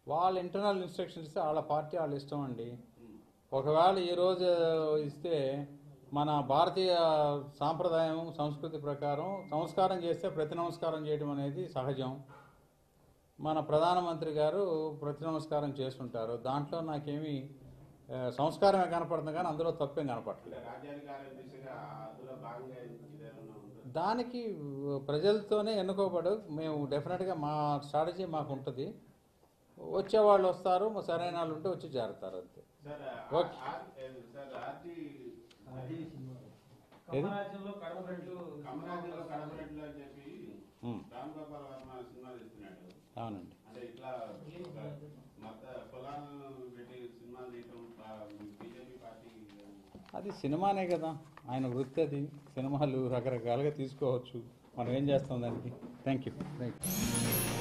వాళ్ళ internal instructions ఇస్తే వాళ్ళ పార్టీ వాళ్ళ ఇష్టం అండి ఒకవేళ ఈ రోజు ఇస్తే మన భారతీయ సాంప్రదాయం సంస్కృతి ప్రకారం సంస్కారం చేస్తే ప్రతి నమస్కారం చేయడం అనేది సహజం మన ప్రధానమంత్రి గారు ప్రతి నమస్కారం చేస్తుంటారు దాంట్లో నాకేమీ ఆ, సంస్కారమే కనపడుతుంది కానీ అందులో తప్పేం కనపడలేదు అంటే రాజ్యాధికారం దిశగా అందులో భాగంగా ఇదేమన్నా ఉందా దానికి ప్రజలతోనే ఎన్నుకోబడు మేము డెఫినెట్గా మా స్ట్రాటజీ మాకు ఉంటుంది వచ్చేవాళ్ళు వస్తారు మా సరైన వాళ్ళు ఉంటే వచ్చి చేరుతారు అంతే సార్ ఓకే. ఆ- ఆ- సార్ ఆర్టీ ఏది? కమరాజ్యంలో కడమరెడ్లు కమరాజ్యంలో కడపరెడ్లు అని చెప్పి ఉమ్. రామ్ గోపాల్ వర్మ సినిమా తీస్తున్నాడు అవునండి అంటే ఇట్లా ఒక మత కులాలను పెట్టి సినిమా తీయటం బీజేపీ పార్టీ అది సినిమానే కదా ఆయన వృత్తి అది సినిమాలు రకరకాలుగా తీసుకోవచ్చు మనం ఏం చేస్తాం దానికి థ్యాంక్ యూ థ్యాంక్ యూ